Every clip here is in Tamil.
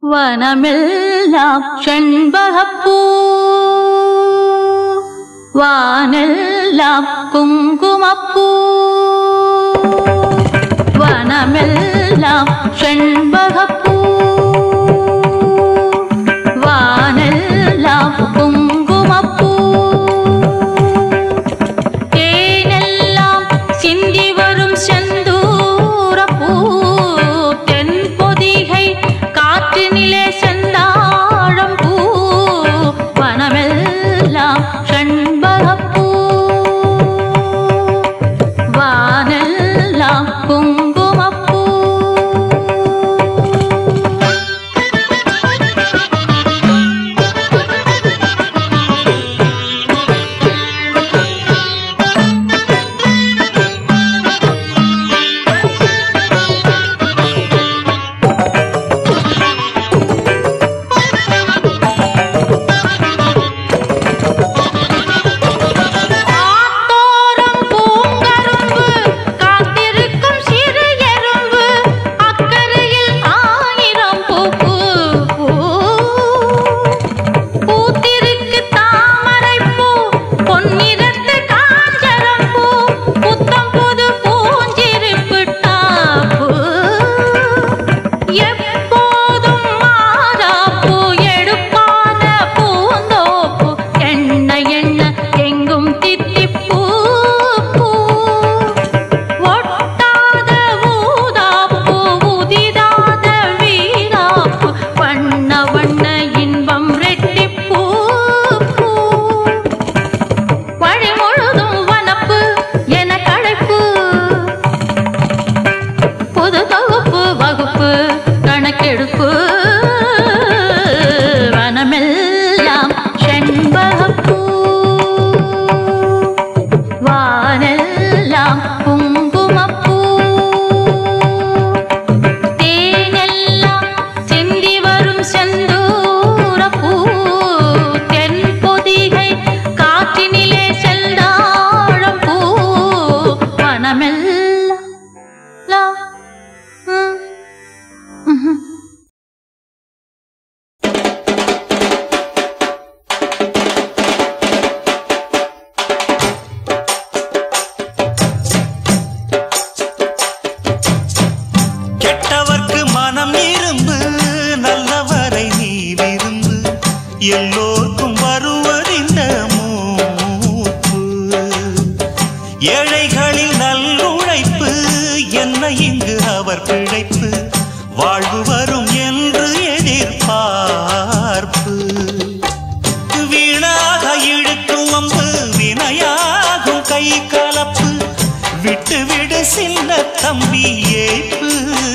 வனமெல்லாம் செண்பகப்பூ வானெல்லாம் குங்குமப்பூ வனமெல்லாம் செண்பகப்பூ வானெல்லாம் குங்குமப்பூ தேனெல்லாம் சிந்தி வரும் செந்தூரப்பூ தென் பொதிகை காற்றினிலே செந்தாழம் பூ வனமெல்லாம் செண்பகப்பூ வானெல்லாம் குங்குமப்பூ ஆத்தோரம் பூங்கரும்பு காத்திருக்கும் சிறு எறும்பு அக்கறையில் ஆயிரம் பூப்பு பூத்திருக்கு தாமரைப்பூ பொன்னிறத்து காஞ்சரம்பூ புத்தம் புது பூஞ்சிரிப்பு டாப்பு எப்போதும் மாறாப்பூ எடுப்பான பூந்தோப்பு எண்ண எண்ண எங்கும் தித்திப்பூ ஒட்டாத ஊதாப்பூ உதிராத வீராப்பூ வண்ண வண்ண இன்பம் ரெட்டிப்பூ வழி முழுதும் வனப்பு என களைப்பு புது தொகுப்பு வகுப்பு கணக்கெடுப்பு வனமெல்லாம் செண்பகப்பூ வானெல்லாம் குங்குமப்பூ தேனெல்லாம் சிந்தி வரும் செந்தூரப்பூ தென் பொதிகை காற்றினிலே செல்தாழம் பூ வனமெல்லாம் லா ம், ம்ஹும். கெட்டவர்க்கு மனம் இரும்பு நல்லவரை நீ விரும்பு எல்லோர்க்கும் வருவதிந்த மூப்பு ஏழைகளில் நல்லுழைப்பு என்ன இங்கு அவர் பிழைப்பு வாழ்வு வரும் என்று எதிர்பார்ப்பு வீணாக இழுக்கும் அம்பு வினையாகும் கை கலப்பு விட்டு விடு சின்ன தம்பி ஏப்பு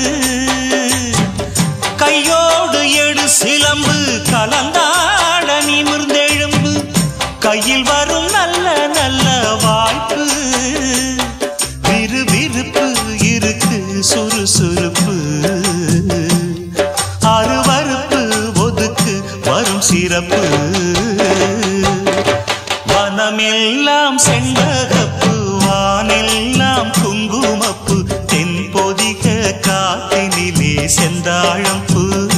கையோடு எடு சிலம்பு கலந்தாட நிமிர்ந்தெழும்பு கையில் வரும் நல்ல நல்ல வாய்ப்பு விறுவிறுப்பு இருக்கு சுறுசுறுப்பு அருவருப்பு ஒதுக்கு வரும் சிறப்பு வனமெல்லாம் செண்பகப்பு வானெல்லாம் குங்குமப்பு தென்பொதிக காத்தினிலே செந்தாழம்பூ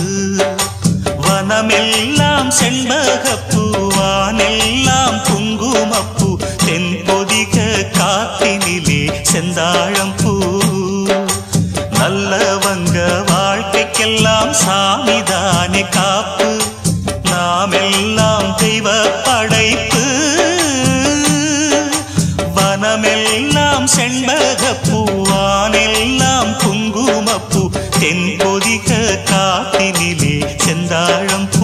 வனமெல்லாம் செண்பகப்பூ வானெல்லாம் குங்குமப்பூ தென்பொதிக காத்தினிலே செந்தாழம்பூ நல்லவங்க வாழ்க்கைக்கெல்லாம் சாமிதானே காப்பு நாமெல்லாம் தெய்வ படைப்பு வனமெல்லாம் செண்பகப்பூ வானெல்லாம் குங்குமப்பூ தென்பொதிக காத்தினிலே செந்தாழம்